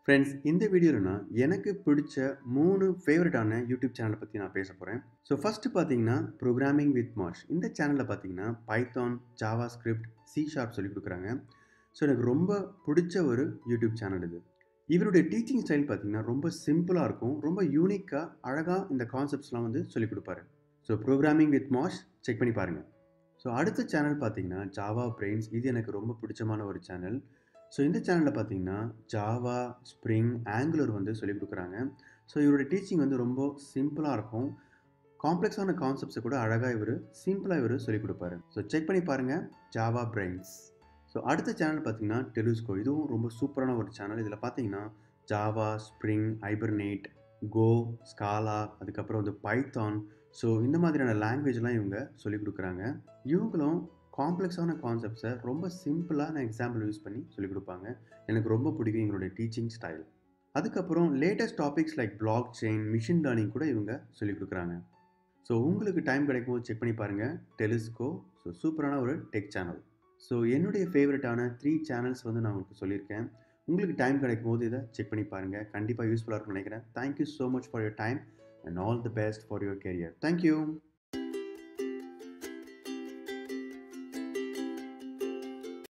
friends இந்த வீடியோவில் நான் எனக்கு பிடிச்ச மூணு ஃபேவரட்டான யூடியூப் சேனலை பற்றி நான் பேச போகிறேன் ஸோ ஃபஸ்ட்டு பார்த்தீங்கன்னா ப்ரோக்ராமிங் வித் மாஷ் இந்த சேனலில் பார்த்தீங்கன்னா Python JavaScript C sharp சொல்லி கொடுக்குறாங்க ஸோ எனக்கு ரொம்ப பிடிச்ச ஒரு யூடியூப் சேனல் இது இவருடைய டீச்சிங் ஸ்டைல் பார்த்தீங்கன்னா ரொம்ப சிம்பிளாக இருக்கும் ரொம்ப யூனிக்காக அழகாக இந்த கான்செப்ட்ஸ்லாம் வந்து சொல்லிக் கொடுப்பாரு so programming with Mosh check பண்ணி பாருங்கள் ஸோ அடுத்த சேனல் பார்த்தீங்கன்னா ஜாவா பிரெயின்ஸ் இது எனக்கு ரொம்ப பிடிச்சமான ஒரு சேனல் ஸோ இந்த சேனலில் பார்த்தீங்கன்னா ஜாவா ஸ்ப்ரிங் ஆங்குலர் வந்து சொல்லிக் கொடுக்குறாங்க ஸோ இவரோட டீச்சிங் வந்து ரொம்ப சிம்பிளாக இருக்கும் காம்ப்ளெக்ஸான கான்செப்ட்ஸை கூட அழகாக இவர் சிம்பிளாக இவர் சொல்லிக் கொடுப்பாரு ஸோ செக் பண்ணி பாருங்கள் ஜாவா பிரெயின்ஸ் ஸோ அடுத்த சேனல் பார்த்தீங்கன்னா டெலுஸ்கோ இதுவும் ரொம்ப சூப்பரான ஒரு சேனல் இதில் பார்த்தீங்கன்னா Java Spring Hibernate Go Scala அதுக்கப்புறம் வந்து பைத்தான் ஸோ இந்த மாதிரியான லாங்குவேஜ்லாம் இவங்க சொல்லிக் கொடுக்குறாங்க இவங்களும் காம்ப்ளெக்ஸான கான்செப்ட்ஸை ரொம்ப சிம்பிளான எக்ஸாம்பிள் யூஸ் பண்ணி சொல்லிக் கொடுப்பாங்க எனக்கு ரொம்ப பிடிக்கும் எங்களுடைய டீச்சிங் ஸ்டைல் அதுக்கப்புறம் latest topics like blockchain machine learning கூட இவங்க சொல்லிக் கொடுக்குறாங்க ஸோ உங்களுக்கு டைம் கிடைக்கும் போது செக் பண்ணி பாருங்கள் டெலிஸ்கோ ஸோ சூப்பரான ஒரு டெக் சேனல் ஸோ என்னுடைய ஃபேவரட்டான த்ரீ சேனல்ஸ் வந்து நான் உங்களுக்கு சொல்லியிருக்கேன் உங்களுக்கு டைம் கிடைக்கும் போது இதை செக் பண்ணி பாருங்கள் கண்டிப்பாக யூஸ்ஃபுல்லாக இருக்கும்னு நினைக்கிறேன் thank you so much for your time and all the best for your career thank you